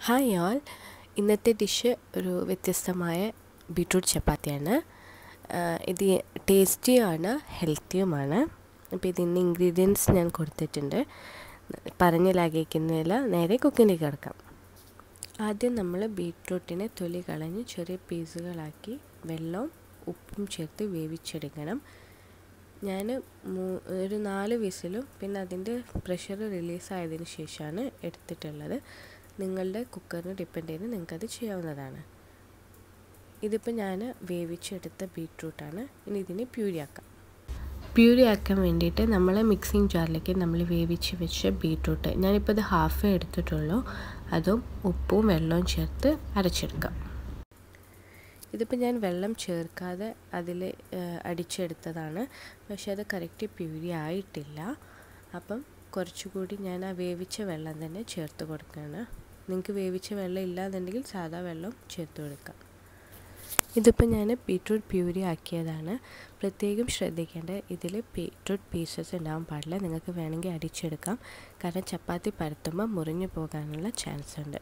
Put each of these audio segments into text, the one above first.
hi all ഇന്നത്തെ dish ഒരു വ്യത്യസ്തമായ ബീട്രൂട്ട് ചപ്പാത്തിയാണ് ഇത് ടേസ്റ്റിയുമാണ് ഹെൽത്തിയുമാണ് അപ്പോൾ ഇതിൻ്റെ ഇൻഗ്രീഡിയൻസ് ഞാൻ കൊടുത്തിട്ടുണ്ട് പറഞ്ഞ് ലാഗിക്കുന്നില്ല നേരെ കുക്കിങ്ങിലേക്ക് കിടക്കാം ആദ്യം നമ്മൾ ബീട്രൂട്ടിനെ തൊലി കളഞ്ഞ് ചെറിയ പീസുകളാക്കി വെള്ളവും ഉപ്പും ചേർത്ത് വേവിച്ചെടുക്കണം ഞാൻ ഒരു നാല് വിസിലും പിന്നെ അതിൻ്റെ പ്രഷർ റിലീസായതിനു ശേഷമാണ് എടുത്തിട്ടുള്ളത് നിങ്ങളുടെ കുക്കറിന് ഡിപ്പെൻഡ് ചെയ്ത് നിങ്ങൾക്കത് ചെയ്യാവുന്നതാണ് ഇതിപ്പോൾ ഞാൻ വേവിച്ചെടുത്ത ബീട്രൂട്ടാണ് ഇനി ഇതിനെ പ്യൂരിയാക്കാം പ്യൂരി ആക്കാൻ വേണ്ടിയിട്ട് നമ്മൾ മിക്സിങ് ജാറിലേക്ക് നമ്മൾ വേവിച്ച് വെച്ച ബീട്രൂട്ട് ഞാനിപ്പോൾ ഇത് ഹാഫേ എടുത്തിട്ടുള്ളൂ അതും ഉപ്പും വെള്ളവും ചേർത്ത് അരച്ചെടുക്കാം ഇതിപ്പോൾ ഞാൻ വെള്ളം ചേർക്കാതെ അതിൽ അടിച്ചെടുത്തതാണ് പക്ഷേ അത് കറക്റ്റ് പ്യൂരി ആയിട്ടില്ല അപ്പം കുറച്ചുകൂടി ഞാൻ ആ വേവിച്ച വെള്ളം തന്നെ ചേർത്ത് കൊടുക്കുകയാണ് നിങ്ങൾക്ക് വേവിച്ച വെള്ളം ഇല്ലാന്നുണ്ടെങ്കിൽ സാധാ വെള്ളം ചേർത്ത് കൊടുക്കാം ഇതിപ്പോൾ ഞാൻ ബീട്രൂട്ട് പ്യൂരി ആക്കിയതാണ് പ്രത്യേകം ശ്രദ്ധിക്കേണ്ട ഇതിൽ ബീട്രൂട്ട് പീസസ് ഉണ്ടാവാൻ പാടില്ല നിങ്ങൾക്ക് വേണമെങ്കിൽ അടിച്ചെടുക്കാം കാരണം ചപ്പാത്തി പരത്തുമ്പോൾ മുറിഞ്ഞു പോകാനുള്ള ചാൻസ് ഉണ്ട്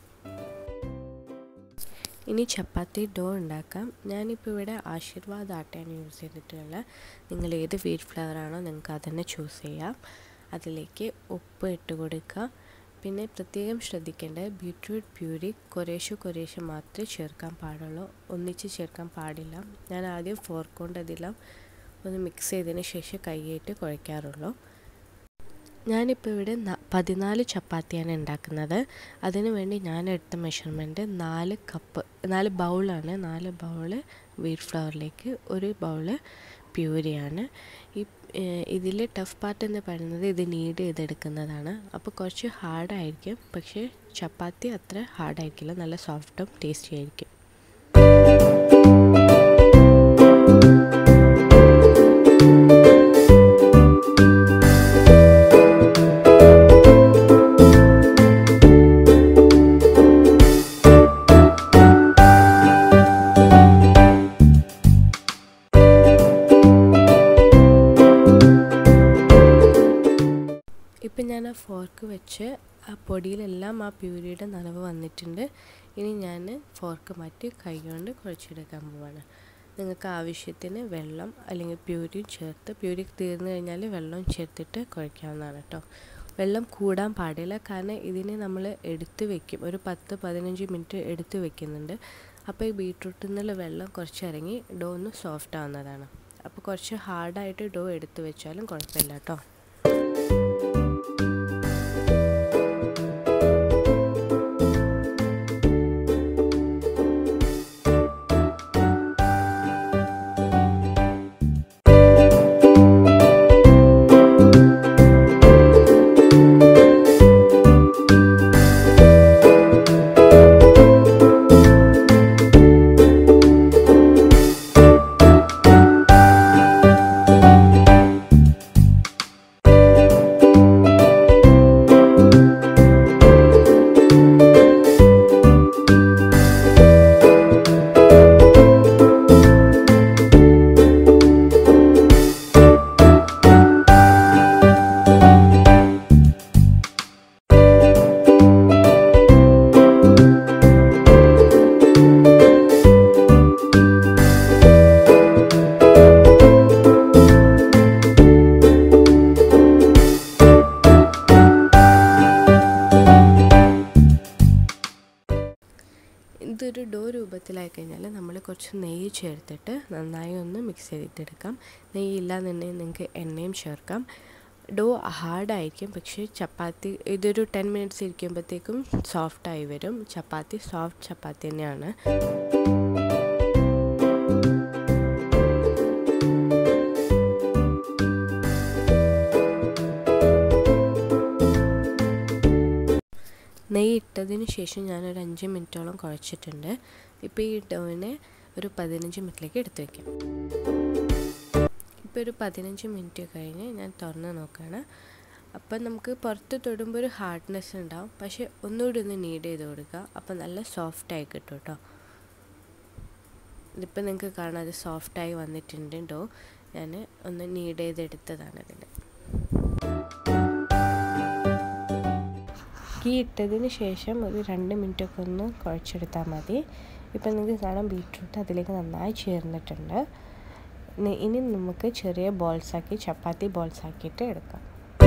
ഇനി ചപ്പാത്തി ഡോ ഉണ്ടാക്കാം ഞാനിപ്പോൾ ഇവിടെ ആശീർവാദ് ആട്ടയാണ് യൂസ് ചെയ്തിട്ടുള്ളത് നിങ്ങൾ ഏത് വീറ്റ് ഫ്ലവർ ആണോ നിങ്ങൾക്ക് അതന്നെ ചൂസ് ചെയ്യാം അതിലേക്ക് ഉപ്പ് ഇട്ട് കൊടുക്കുക പിന്നെ പ്രത്യേകം ശ്രദ്ധിക്കേണ്ടത് ബീട്രൂട്ട് പ്യൂരി കുറേശ്ശെ കുറേശ്ശെ മാത്രമേ ചേർക്കാൻ പാടുള്ളൂ ഒന്നിച്ച് ചേർക്കാൻ പാടില്ല ഞാൻ ആദ്യം ഫോർക്ക് കൊണ്ട് അതെല്ലാം ഒന്ന് മിക്സ് ചെയ്തതിന് ശേഷം കൈയിട്ട് കുഴയ്ക്കാറുള്ളൂ ഞാനിപ്പോൾ ഇവിടെ പതിനാല് ചപ്പാത്തിയാണ് ഉണ്ടാക്കുന്നത് അതിനു വേണ്ടി ഞാൻ എടുത്ത മെഷർമെൻറ്റ് നാല് കപ്പ് നാല് ബൗളാണ് നാല് ബൗള് വീറ്റ് ഫ്ലവറിലേക്ക് ഒരു ബൗള് പ്യൂരിയാണ് ഈ ഇതിൽ ടഫ് പാർട്ട് എന്ന് പറയുന്നത് ഇത് നീഡ് ചെയ്തെടുക്കുന്നതാണ് അപ്പോൾ കുറച്ച് ഹാർഡായിരിക്കും പക്ഷേ ചപ്പാത്തി അത്ര ഹാർഡായിരിക്കില്ല നല്ല സോഫ്റ്റും ടേസ്റ്റി ആയിരിക്കും ഇപ്പം ഞാൻ ആ ഫോർക്ക് വെച്ച് ആ പൊടിയിലെല്ലാം ആ പ്യൂരിയുടെ നനവ് വന്നിട്ടുണ്ട് ഇനി ഞാൻ ഫോർക്ക് മാറ്റി കൈ കൊണ്ട് കുഴച്ചെടുക്കാൻ പോവാണ് നിങ്ങൾക്ക് ആവശ്യത്തിന് വെള്ളം അല്ലെങ്കിൽ പ്യൂരിയും ചേർത്ത് പ്യൂരി തീർന്നു കഴിഞ്ഞാൽ വെള്ളം ചേർത്തിട്ട് കുഴയ്ക്കാവുന്നതാണ് കേട്ടോ വെള്ളം കൂടാൻ പാടില്ല കാരണം ഇതിനെ നമ്മൾ എടുത്ത് വെക്കും ഒരു പത്ത് പതിനഞ്ച് മിനിറ്റ് എടുത്ത് വെക്കുന്നുണ്ട് അപ്പോൾ ഈ ബീട്രൂട്ടിൽ നിന്നുള്ള വെള്ളം കുറച്ച് ഇറങ്ങി ഡോ ഒന്ന് സോഫ്റ്റ് ആവുന്നതാണ് അപ്പോൾ കുറച്ച് ഹാർഡായിട്ട് ഡോ എടുത്ത് വെച്ചാലും കുഴപ്പമില്ല കേട്ടോ ഇതൊരു ഡോ രൂപത്തിലായി കഴിഞ്ഞാൽ നമ്മൾ കുറച്ച് നെയ്യ് ചേർത്തിട്ട് നന്നായി ഒന്ന് മിക്സ് ചെയ്തിട്ടെടുക്കാം നെയ്യ് ഇല്ലാന്നുണ്ടെങ്കിൽ നിങ്ങൾക്ക് എണ്ണയും ചേർക്കാം ഡോ ഹാർഡായിരിക്കും പക്ഷേ ചപ്പാത്തി ഇതൊരു ടെൻ മിനിറ്റ്സ് ഇരിക്കുമ്പോഴത്തേക്കും സോഫ്റ്റായി വരും ചപ്പാത്തി സോഫ്റ്റ് ചപ്പാത്തി തന്നെയാണ് നെയ്യ് ഇട്ടതിന് ശേഷം ഞാനൊരു അഞ്ച് മിനിറ്റോളം കുഴച്ചിട്ടുണ്ട് ഇപ്പോൾ ഈ ഡോവിനെ ഒരു പതിനഞ്ച് മിനിറ്റിലേക്ക് എടുത്തു വയ്ക്കാം ഇപ്പോൾ ഒരു പതിനഞ്ച് മിനിറ്റ് കഴിഞ്ഞ് ഞാൻ തുറന്ന് നോക്കുകയാണ് അപ്പം നമുക്ക് പുറത്ത് തൊടുമ്പോൾ ഒരു ഹാർഡ്നെസ് ഉണ്ടാവും പക്ഷേ ഒന്നുകൂടി ഒന്ന് നീഡ് ചെയ്ത് കൊടുക്കുക അപ്പം നല്ല സോഫ്റ്റായി കിട്ടും കേട്ടോ ഇതിപ്പോൾ നിങ്ങൾക്ക് കാണാം അത് സോഫ്റ്റായി വന്നിട്ടുണ്ട് ഡോ ഞാൻ ഒന്ന് നീഡ് ചെയ്തെടുത്തതാണ് ഇതിൽ തീ ഇട്ടതിന് ശേഷം ഒരു രണ്ട് മിനിറ്റൊക്കെ ഒന്ന് കുഴച്ചെടുത്താൽ മതി ഇപ്പം നിങ്ങൾക്ക് കാണാം ബീട്രൂട്ട് അതിലേക്ക് നന്നായി ചേർന്നിട്ടുണ്ട് ഇനി നമുക്ക് ചെറിയ ബോൾസാക്കി ചപ്പാത്തി ബോൾസാക്കിയിട്ട് എടുക്കാം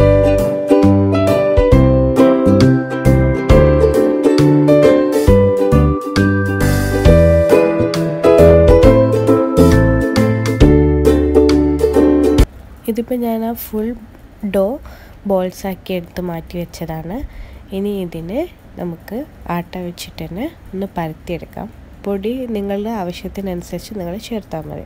ഇതിപ്പോൾ ഞാൻ ആ ഫുൾ ഡോ ബോൾസാക്കി എടുത്ത് മാറ്റി വെച്ചതാണ് ഇനി ഇതിന് നമുക്ക് ആട്ട വെച്ചിട്ട് തന്നെ ഒന്ന് പരത്തിയെടുക്കാം പൊടി നിങ്ങളുടെ ആവശ്യത്തിനനുസരിച്ച് നിങ്ങൾ ചേർത്താൽ മതി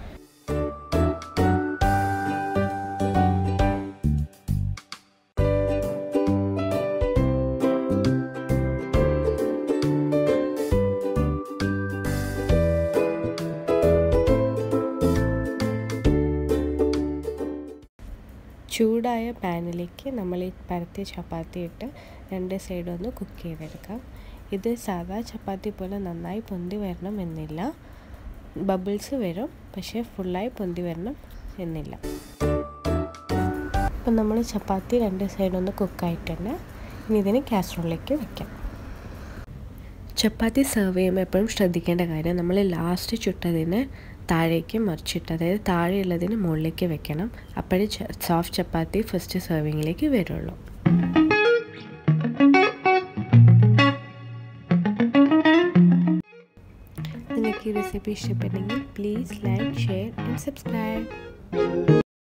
ചൂടായ പാനിലേക്ക് നമ്മൾ ഈ പരത്തിയ ചപ്പാത്തി ഇട്ട് രണ്ട് സൈഡും ഒന്ന് കുക്ക് ചെയ്തെടുക്കാം ഇത് സാധാ ചപ്പാത്തി പോലെ നന്നായി പൊന്തി വരണം എന്നില്ല ബബിൾസ് വരും പക്ഷേ ഫുള്ളായി പൊന്തി വരണം എന്നില്ല അപ്പം നമ്മൾ ചപ്പാത്തി രണ്ട് സൈഡും ഒന്ന് കുക്കായിട്ടുണ്ട് ഇനി ഇതിന് കാസറോളിലേക്ക് വെക്കാം ചപ്പാത്തി സെർവ് ചെയ്യുമ്പോൾ എപ്പോഴും ശ്രദ്ധിക്കേണ്ട കാര്യം നമ്മൾ ലാസ്റ്റ് ചുട്ടതിന് താഴേക്ക് മറിച്ചിട്ട് അതായത് താഴെയുള്ളതിന് മുകളിലേക്ക് വെക്കണം അപ്പോഴേ സോഫ്റ്റ് ചപ്പാത്തി ഫസ്റ്റ് സെർവിങ്ങിലേക്ക് വരുള്ളൂ നിങ്ങൾക്ക് ഈ റെസിപ്പി ഇഷ്ടപ്പെട്ടെങ്കിൽ please like share and subscribe